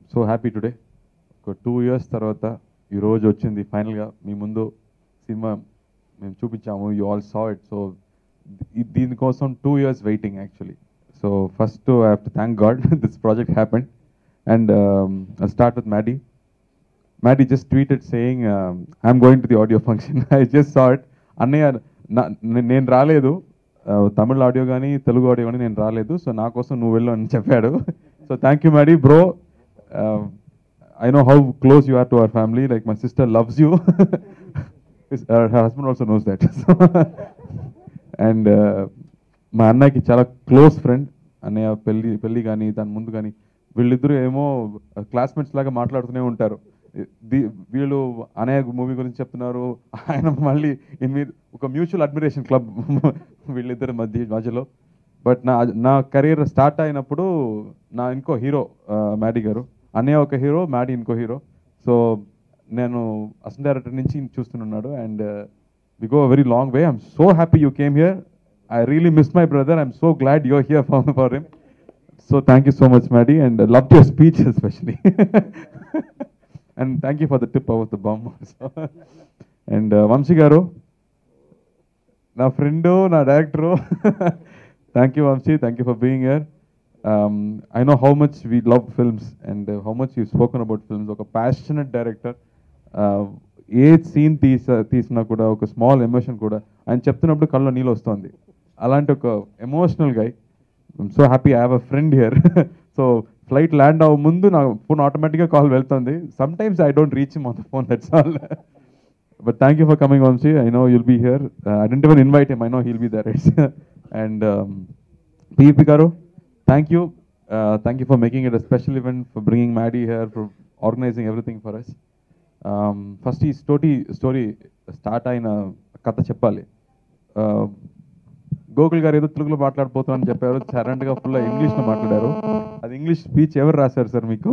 So happy today ఒక two years తర్వాత ఈ రోజు వచ్చింది ఫైనల్గా మీ ముందు సినిమా మేము చూపించాము you all saw it so దీనికోసం two years waiting actually so first I have to thank god this project happened and start with Maddie Maddie just tweeted saying, um, I'm going to the audio function. I just saw it. అన్నయ్య నా- నే- నేను రాలేదు Uh, తమిళ audio కానీ Telugu audio కానీ నేను రాలేదు so నా కోసం నువ్వు వెళ్ళు అని చెప్పాడు so thank you Maddie bro I know how close you are to our family like my sister loves you her husband also knows that and మా అన్నయ్యకి చాలా క్లోజ్ ఫ్రెండ్ అన్నయ్య పెళ్ళి పెళ్ళి కానీ దాని ముందు కానీ వీళ్ళిద్దరూ ఏమో క్లాస్మేట్స్ లాగా మాట్లాడుతూనే ఉంటారు ది- వీళ్ళు అన్నయ్య మూవీ గురించి చెప్తున్నారు ఆయన మళ్ళీ ఇన్ మీద ఒక మ్యూచువల్ అడ్మిరేషన్ క్లబ్ వీళ్ళిద్దరి మధ్య మధ్యలో బట్ నా నా కెరీర్ స్టార్ట్ అయినప్పుడు నా ఇంకో హీరో మ్యాడీ గారు అన్నయ్య ఒక హీరో మ్యాడీ ఇంకో హీరో సో నేను అసలు డైరెక్టర్ నుంచి చూస్తున్నాడు and we go very long way I'm so happy you came here I really miss my brother I'm so glad you're here for for him so thank you so much Maddie and love your speech especially and thank you for the tip of the balm and Vamshi గారు నా friend నా director thank you Vamshi thank you for being here I know how much we love films and how much you spoken about films ఒక passionate director ఏ scene తీస తీసినా కూడా ఒక small emotion కూడా ఆయన చెప్తున్నప్పుడు కళ్ళలో నీళ్ళు వస్తుంది అలాంటి ఒక emotional guy so happy I have a friend here so flight land అవ్వ ముందు నా ఫోన్ ఆటోమేటిక్గా కాల్ వెళ్తుంది sometimes I don't reach on the phone that's all but thank you for coming Vamshi I know you'll be here I didn't even invite him I know he'll be there it's and P P గారు thank you thank you for making it a special event for bringing Maddy here for organising everything for us first ఈ story story start అయిన కథ చెప్పాలి Uh, Gokul గారు ఏదో తెలుగులో మాట్లాడిపోతామని చెప్పారు సడన్గా ఫుల్ ఇంగ్లీష్లో మాట్లాడారు అది ఇంగ్లీష్ స్పీచ్ ఎవరు రాశారు సార్ మీకు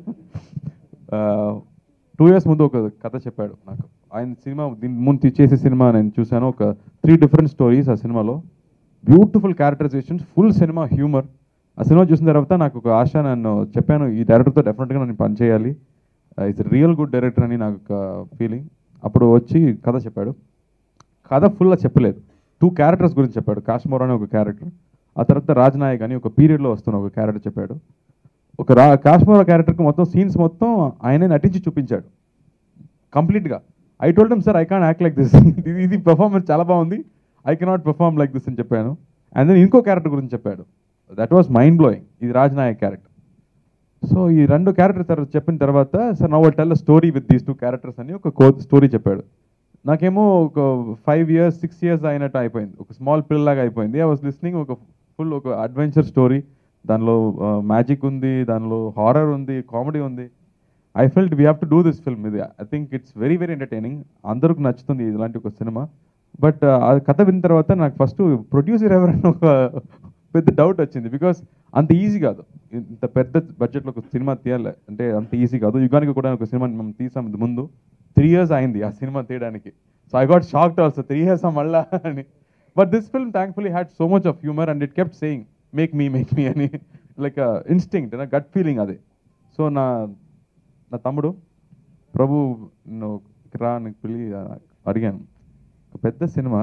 టూ ఇయర్స్ ముందు ఒక కథ చెప్పాడు నాకు ఆయన సినిమా దీని ముందు చేసే సినిమా నేను చూశాను ఒక త్రీ డిఫరెంట్ స్టోరీస్ ఆ సినిమాలో beautiful characterisations full cinema humour ఆ సినిమా చూసిన తర్వాత నాకు ఒక ఆశ నన్ను చెప్పాను ఈ డైరెక్టర్తో డెఫినెట్గా నేను పని చేయాలి ఇట్స్ రియల్ గుడ్ డైరెక్టర్ అని నాకు ఒక ఫీలింగ్ అప్పుడు వచ్చి కథ చెప్పాడు కథ ఫుల్గా చెప్పలేదు టూ క్యారెక్టర్స్ గురించి చెప్పాడు కాశ్మోర్ అనే ఒక క్యారెక్టర్ ఆ తర్వాత రాజనాయక్ అని ఒక పీరియడ్లో వస్తున్న ఒక క్యారెక్టర్ చెప్పాడు ఒక రా కాశ్మోర్ క్యారెక్టర్కి మొత్తం సీన్స్ మొత్తం ఆయనే నటించి చూపించాడు కంప్లీట్గా I told sir I can't act like this ఇది పెర్ఫార్మెన్స్ చాలా బాగుంది I cannot perform like this అని చెప్పాను అండ్ దెన్ ఇంకో క్యారెక్టర్ గురించి చెప్పాడు దట్ వాస్ మైండ్ బ్లోయింగ్ ఇది రాజనాయక్ క్యారెక్టర్ సో ఈ రెండు క్యారెక్టర్ తర్వాత చెప్పిన తర్వాత sir now tell story with these two characters అని ఒక కో స్టోరీ చెప్పాడు నాకేమో ఒక ఫైవ్ ఇయర్స్ సిక్స్ ఇయర్స్ అయినట్టు అయిపోయింది ఒక స్మాల్ పిల్లలాగా అయిపోయింది ఐ వాస్ లిస్నింగ్ ఒక ఫుల్ ఒక అడ్వెంచర్ స్టోరీ దానిలో మ్యాజిక్ ఉంది దానిలో హారర్ ఉంది కామెడీ ఉంది I felt we have to do this film ఇది I think it's very very entertaining అందరికి నచ్చుతుంది ఇలాంటి ఒక సినిమా బట్ ఆ కథ విన్న తర్వాత నాకు ఫస్ట్ ప్రొడ్యూసర్ ఎవరైనా ఒక పెద్ద డౌట్ వచ్చింది బికాస్ అంత ఈజీ కాదు ఇంత పెద్ద బడ్జెట్లో ఒక సినిమా తీయాలి అంటే అంత ఈజీ కాదు యుగానికి కూడా ఒక సినిమా మేము తీసాం ఇది ముందు త్రీ ఇయర్స్ అయింది ఆ సినిమా తీయడానికి so I got shocked also three years మళ్ళా అని but this film thankfully had so much of humour and it kept saying make me make me అని లైక్ ఇన్స్టింక్ట్ నా గట్ ఫీలింగ్ అది so నా నా తమ్ముడు ప్రభు నువ్వు రా అని పిల్లి అడిగాను ఒక పెద్ద cinema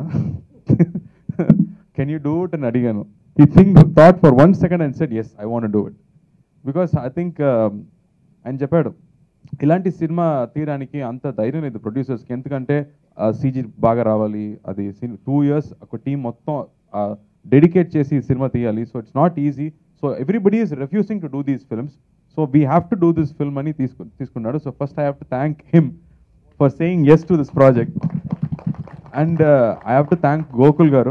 can you do it అని అడిగాను he think thought for one second and said yes I want do it because I think ఆయన చెప్పాడు ఇలాంటి సినిమా తీయడానికి అంత ధైర్యం లేదు ప్రొడ్యూసర్స్కి ఎందుకంటే సీజీ బాగా రావాలి అది టూ ఇయర్స్ ఒక టీం మొత్తం డెడికేట్ చేసి ఈ సినిమా తీయాలి so it's not easy so everybody is refusing to do these films so we have to do this film అని తీసుకు తీసుకున్నాడు so first I have to thank him for saying yes to this project and I have to thank Gokul గారు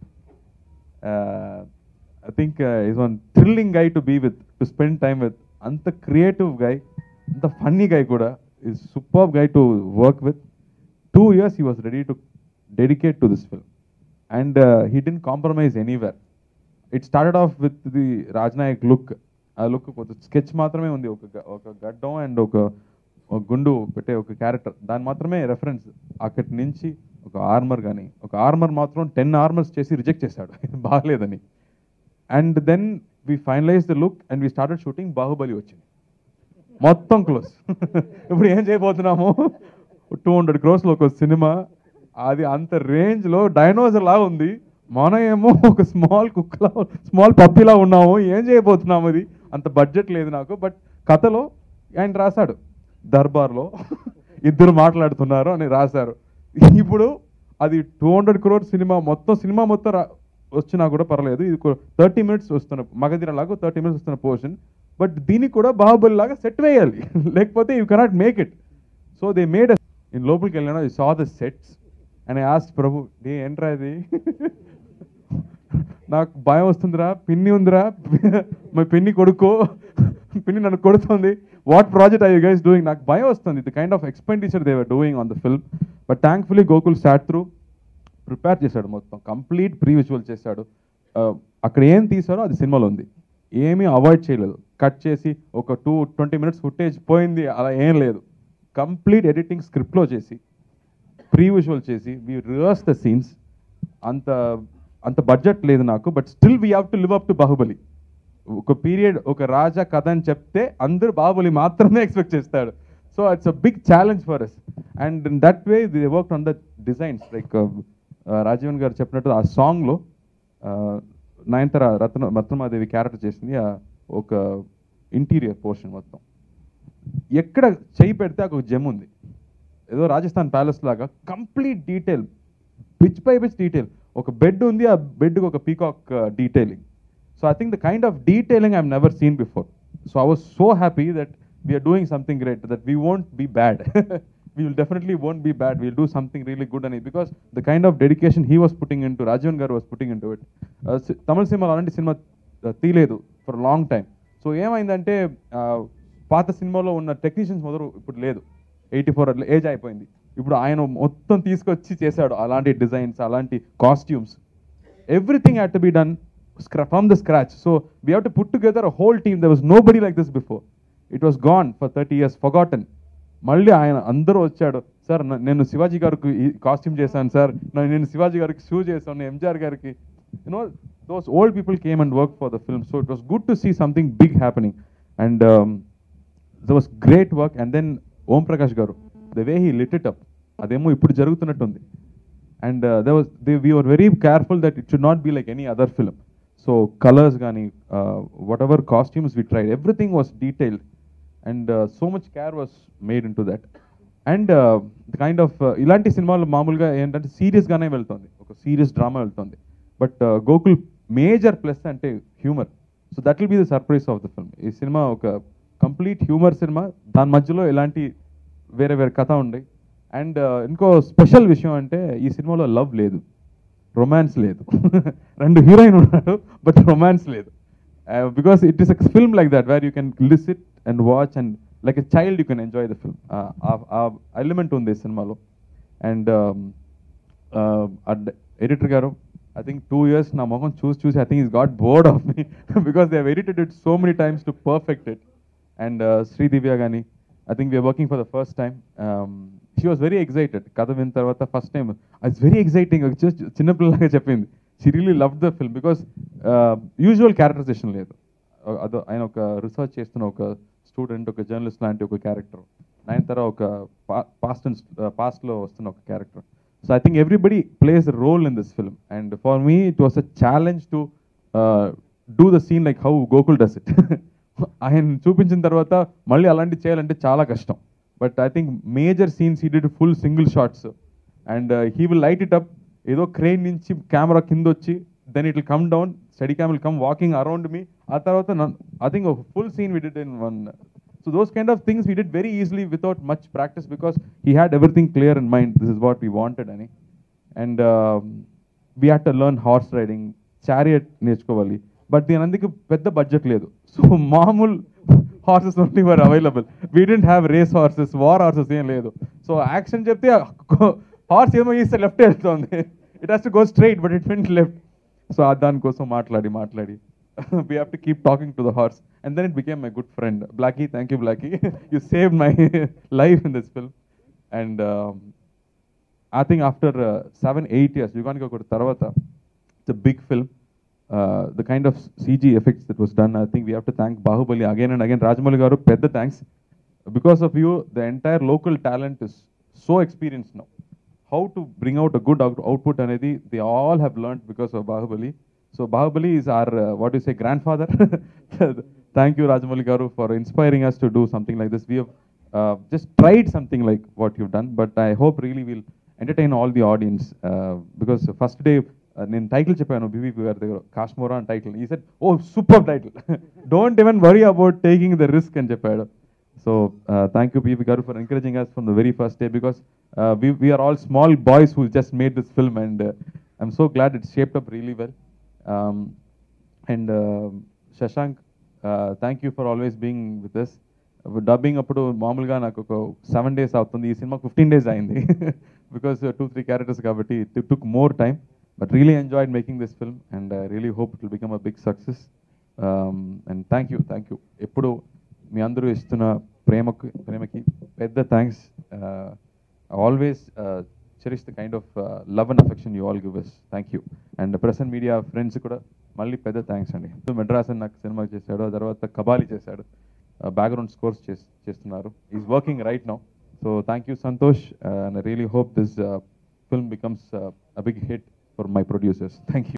I think is one thrilling guy to be with to spend time with అంత creative guy అంత funny guy కూడా is super guy to work with two years he was ready to dedicate to this film and he didn't compromise anywhere it started off with the Rajnayak look ఆ look కొంచెం sketch మాత్రమే ఉంది ఒక గ- ఒక గడ్డం and ఒక ఒక గుండు పెట్టే ఒక క్యారెక్టర్ దాని మాత్రమే రెఫరెన్స్ అక్కడి నుంచి ఒక ఆర్మర్ కానీ ఒక ఆర్మర్ మాత్రం టెన్ ఆర్మర్స్ చేసి రిజెక్ట్ చేశాడు బాగలేదని and then we finalise the look and we started shooting Baahubali వచ్చింది మొత్తం క్లోజ్ ఇప్పుడు ఏం చేయబోతున్నాము టూ హండ్రెడ్ క్రోస్లో ఒక సినిమా అది అంత రేంజ్లో డైనోసర్ లాగా ఉంది మన ఏమో ఒక స్మాల్ కుక్కలా స్మాల్ పప్పిలా ఉన్నాము ఏం చేయబోతున్నాము అది అంత బడ్జెట్ లేదు నాకు బట్ కథలో ఆయన రాశాడు దర్బార్లో ఇద్దరు మాట్లాడుతున్నారు అని రాశారు ఇప్పుడు అది టూ హండ్రెడ్ క్రోర్ సినిమా మొత్తం సినిమా మొత్తం రా- వచ్చినా కూడా పర్లేదు ఇది థర్టీ మినిట్స్ వస్తున్న మగధీర లాగా థర్టీ మినిట్స్ వస్తున్న పోర్షన్ బట్ దీనికి కూడా బాహుబలి లాగా సెట్ వేయాలి లేకపోతే you cannot make it so they made నేను లోపలికి వెళ్ళాను I saw the sets and I asked Prabhu డే ఏంట్రా ఇది నాకు భయం వస్తుందిరా పిన్ని ఉందిరా మా పిన్ని కొడుకో పిన్ని నన్ను కొడుతుంది what project I you guys doing నాకు భయం వస్తుంది the kind of expenditure they were doing on the film but thankfully Gokul start through prepare చేశాడు మొత్తం కంప్లీట్ ప్రీ విజువల్ చేశాడు ఆ, అక్కడ ఏం తీసారో అది సినిమాలో ఉంది ఏమీ అవాయిడ్ చేయలేదు కట్ చేసి ఒక టూ ట్వంటీ మినిట్స్ ఫుటేజ్ పోయింది అలా ఏం లేదు కంప్లీట్ ఎడిటింగ్ స్క్రిప్ట్లో చేసి ప్రీ విజువల్ చేసి వి రివర్స్ ద సీన్స్ అంత అంత బడ్జెట్ లేదు నాకు but still we have to live up to Baahubali ఒక పీరియడ్ ఒక రాజా కథ అని చెప్తే అందరూ బాహుబలి మాత్రమే ఎక్స్పెక్ట్ చేస్తాడు so it's a big challenge for us and in that way the work on the designs like Rajeevan గారు చెప్పినట్టు ఆ సాంగ్లో నయనతర రత్న రత్నమాదేవి క్యారెక్టర్ చేసింది ఆ ఒక ఇంటీరియర్ పోర్షన్ మొత్తం ఎక్కడ చేయి పెడితే ఒక జెమ్ ఉంది ఏదో రాజస్థాన్ ప్యాలెస్ లాగా complete detail pitch by pitch detail ఒక బెడ్ ఉంది ఆ బెడ్కి ఒక peacock detailing so I think the kind of detailing I'm never seen before so I was so happy that we're doing something great that we won't be bad we will definitely won't be bad. We'll do something really good on it because the kind of dedication he was putting into, Rajavan Garu was putting into it. Uh, si- Tamil సినిమాలో అలాంటి cinema uh, తీయలేదు for long time so ఏమైందంటే uh, పాత సినిమాలో ఉన్న technicians మొదలు ఇప్పుడు లేదు ఎయిటీ ఫోర్ ఏజ్ అయిపోయింది ఇప్పుడు ఆయన మొత్తం తీసుకొచ్చి చేశాడు అలాంటి డిజైన్స్ అలాంటి costumes everything had to be done scra- from the scratch. So we have to put together a whole team. There was nobody like this before. It was gone for 30 years, forgotten. మళ్ళీ ఆయన అందరూ వచ్చాడు sir న- నేను శివాజీ గారికి ఈ costume చేశాను sir న- నేను శివాజీ గారికి షూ చేశాను ఎంజిఆర్ గారికి you know those old people came and work for the film so it was good to see something big happening and the was great work and then Om Prakash గారు the way he lit it up అదేమో ఇప్పుడు జరుగుతున్నట్టుంది and they was they we are very careful that it should not be like any other film so colours కానీ whatever costumes we tried everything was detailed and so much care was made into that and the kind of ఇలాంటి సినిమాలు మామూలుగా ఏంటంటే సీరియస్గానే వెళ్తుంది ఒక serious drama వెళ్తుంది but Gokul major plus అంటే humour so that will be the surprise of the film ఈ సినిమా ఒక కంప్లీట్ హ్యూమర్ సినిమా దాని మధ్యలో ఎలాంటి వేరే వేరే కథ ఉంది అండ్ ఇంకో స్పెషల్ విషయం అంటే ఈ సినిమాలో లవ్ లేదు రొమాన్స్ లేదు రెండు హీరోయిన్ ఉన్నారు బట్ రొమాన్స్ లేదు because it is a film like that where you can listen and watch and like a child you can enjoy the film ఆ ఎలిమెంట్ ఉంది ఈ సినిమాలో అండ్ ఎడిటర్ గారు ఐ థింక్ టూ ఇయర్స్ నా మొహం చూసి చూసి I think is got bored of me because they edited it so many times to perfect it and Sridivya కానీ I think we're working for the first time she was very excited కథ విన్న తర్వాత first time it's very exciting చిన్నపిల్లలాగా చెప్పింది she really love the film because usual characterisation లేదు Uh, అదో ఆయన ఒక రీసెర్చ్ చేస్తున్న ఒక స్టూడెంట్ ఒక జర్నలిస్ట్ లాంటి ఒక క్యారెక్టర్ నయనతార ఒక పాస్ట్ పాస్ట్లో వస్తున్న ఒక character so I think everybody plays role in this film and for me it was a challenge to do the scene like how Gokul does it ఆయన చూపించిన తర్వాత మళ్ళీ అలాంటి చేయాలంటే చాలా కష్టం but I think major scenes he did full single shots and he will light it up ఏదో crane నుంచి కెమెరా కింద వచ్చి then it will come down steadicam will come walking around me ఆ తర్వాత ఐ థింక్ ఒక full scene we did in one so those kind of things we did very easily without much practice because he had everything clear in mind this is what we wanted అని and we had to learn horse riding chariot నేర్చుకోవాలి but దీని అందుకు పెద్ద budget లేదు so మామూలు horses only were available we didn't have race horses war horses ఏం లేదు so action చెప్తే హార్స్ ఏమో ఇస్తే లెఫ్ట్ వెళ్తుంది it has to go straight but it went left so దానికోసం మాట్లాడి మాట్లాడి we have to keep talking to the horse and then it became my good friend Blacky thank you Blacky you save my life in this film and I think after uh, seven, eight years, Yuganika Kodu Tarvata, it's a big film. Uh, the kind of CG effects that was done, I think we have to thank Bahubali again and again. Rajamouli garu, pedda thanks. Because of you the entire local talent is so experience now how to bring out a good output అనేది they all have learn because of Baahubali so Baahubali is or what is a grandfather thank you Rajamouli garu for inspiring us to do something like this we just tried something like what you done but I hope really will entertain all the audience because first day నేను title చెప్పాను బీవీపీ గారి దగ్గర కాశ్మోరా అని title he said oh super title don't even worry about taking the risk అని చెప్పాడు so thank you PV garu for encouraging us from the very first day because we we are all small boys who just made this film and uh, I'm so glad it's shaped up really well. Um, and uh, Shashank, uh, thank you for always being with us. Dubbing అప్పుడు మామూలుగా నాకు ఒక seven days అవుతుంది ఈ cinema fifteen days అయింది because two three characters కాబట్టి it took more time but really enjoyed making this film and really hope it will become a big success and thank you thank you ఎప్పుడు మీ అందరూ ఇస్తున్న ప్రేమకు ప్రేమకి పెద్ద thanks always cherish the kind of love and affection you all give us thank you and present media friends కూడా మళ్ళీ పెద్ద థ్యాంక్స్ అండి మెడ్రాస్ అని నాకు సినిమా చేశాడు ఆ తర్వాత కబాలి చేశాడు బ్యాక్గ్రౌండ్ స్కోర్స్ చేస్తున్నారు is working right now so thank you Santosh and really hope this film becomes a big hit for my producers thank you